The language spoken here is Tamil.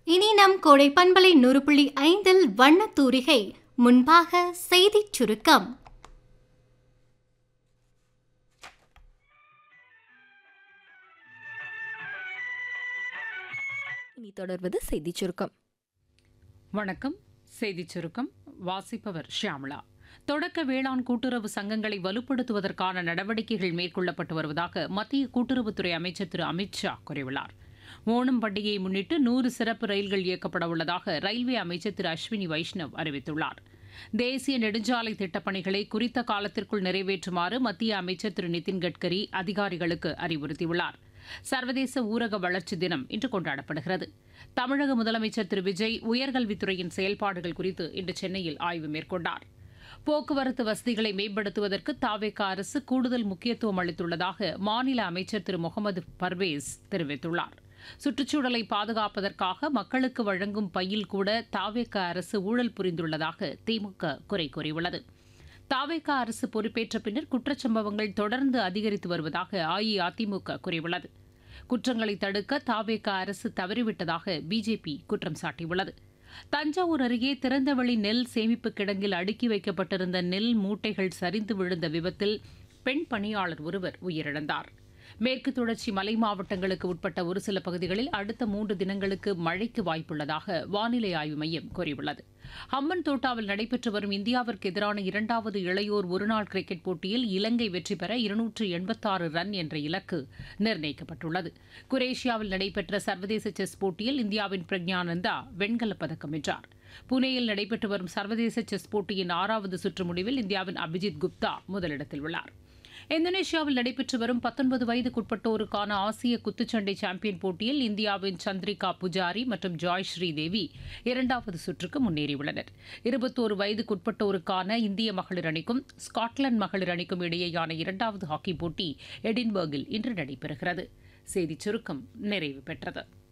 இனி நம் கோடை பண்பலை நூறு புள்ளி ஐந்தில் வண்ணத்தூரிகை முன்பாக செய்திச் சுருக்கம் இனி தொடர்வது செய்திச் சுருக்கம் வணக்கம் செய்திச் சுருக்கம் வாசிப்பவர் ஷியாமளா தொடக்க வேளாண் கூட்டுறவு சங்கங்களை வலுப்படுத்துவதற்கான நடவடிக்கைகள் மேற்கொள்ளப்பட்டு வருவதாக மத்திய கூட்டுறவுத்துறை அமைச்சர் திரு அமித்ஷா கூறியுள்ளார் ஓணம் பண்டிகையை முன்னிட்டு நூறு சிறப்பு ரயில்கள் இயக்கப்பட உள்ளதாக ரயில்வே அமைச்சர் திரு அஸ்வினி வைஷ்ணவ் அறிவித்துள்ளார் தேசிய நெடுஞ்சாலை திட்டப்பணிகளை குறித்த காலத்திற்குள் நிறைவேற்றுமாறு மத்திய அமைச்சர் திரு நிதின் கட்கரி அதிகாரிகளுக்கு அறிவுறுத்தியுள்ளார் சர்வதேச ஊரக வளர்ச்சி தினம் இன்று கொண்டாடப்படுகிறது தமிழக முதலமைச்சர் திரு விஜய் உயர்கல்வித்துறையின் செயல்பாடுகள் குறித்து இன்று சென்னையில் ஆய்வு மேற்கொண்டார் போக்குவரத்து வசதிகளை மேம்படுத்துவதற்கு தாவேக அரசு கூடுதல் முக்கியத்துவம் அளித்துள்ளதாக மாநில அமைச்சர் திரு முகமது பர்வேஸ் தெரிவித்துள்ளார் சுற்றுச்சூழலை பாதுகாப்பதற்காக மக்களுக்கு வழங்கும் பையில் கூட தாவேக அரசு ஊழல் புரிந்துள்ளதாக திமுக குறை கூறியுள்ளது தாவேக அரசு பொறுப்பேற்ற பின்னர் குற்றச்சம்பவங்கள் தொடர்ந்து அதிகரித்து வருவதாக அஇஅதிமுக கூறியுள்ளது குற்றங்களை தடுக்க தாவேக அரசு தவறிவிட்டதாக பிஜேபி குற்றம் சாட்டியுள்ளது தஞ்சாவூர் அருகே திறந்தவெளி நெல் சேமிப்பு கிடங்கில் அடுக்கி வைக்கப்பட்டிருந்த நெல் மூட்டைகள் சரிந்து விழுந்த விபத்தில் பெண் பணியாளர் ஒருவர் உயிரிழந்தார் மேற்கு தொடர்ச்சி மலை மாவட்டங்களுக்கு உட்பட்ட ஒரு சில பகுதிகளில் அடுத்த மூன்று தினங்களுக்கு மழைக்கு வாய்ப்புள்ளதாக வானிலை ஆய்வு மையம் கூறியுள்ளது ஹம்மன் தோட்டாவில் நடைபெற்று வரும் இந்தியாவிற்கு எதிரான இரண்டாவது இளையோர் ஒருநாள் கிரிக்கெட் போட்டியில் இலங்கை வெற்றி பெற இருநூற்று எண்பத்தாறு ரன் என்ற இலக்கு நிர்ணயிக்கப்பட்டுள்ளது குரேஷியாவில் நடைபெற்ற சர்வதேச செஸ் போட்டியில் இந்தியாவின் பிரக்ஞானந்தா வெண்கலப் பதக்கம் வென்றார் புனேயில் நடைபெற்று வரும் சர்வதேச செஸ் போட்டியின் ஆறாவது சுற்று முடிவில் இந்தியாவின் அபிஜித் குப்தா முதலிடத்தில் உள்ளார் இந்தோனேஷியாவில் நடைபெற்று வரும் பத்தொன்பது வயதுக்குட்பட்டோருக்கான ஆசிய குத்துச்சண்டை சாம்பியன் போட்டியில் இந்தியாவின் சந்திரிகா புஜாரி மற்றும் ஜாய் ஸ்ரீதேவி இரண்டாவது சுற்றுக்கு முன்னேறியுள்ளனர் இருபத்தோரு வயதுக்குட்பட்டோருக்கான இந்திய மகளிர் அணிக்கும் ஸ்காட்லாந்து மகளிர் அணிக்கும் இடையேயான இரண்டாவது ஹாக்கி போட்டி எடின்பர்கில் இன்று நடைபெறுகிறது செய்திச் சுருக்கம் நிறைவு பெற்றது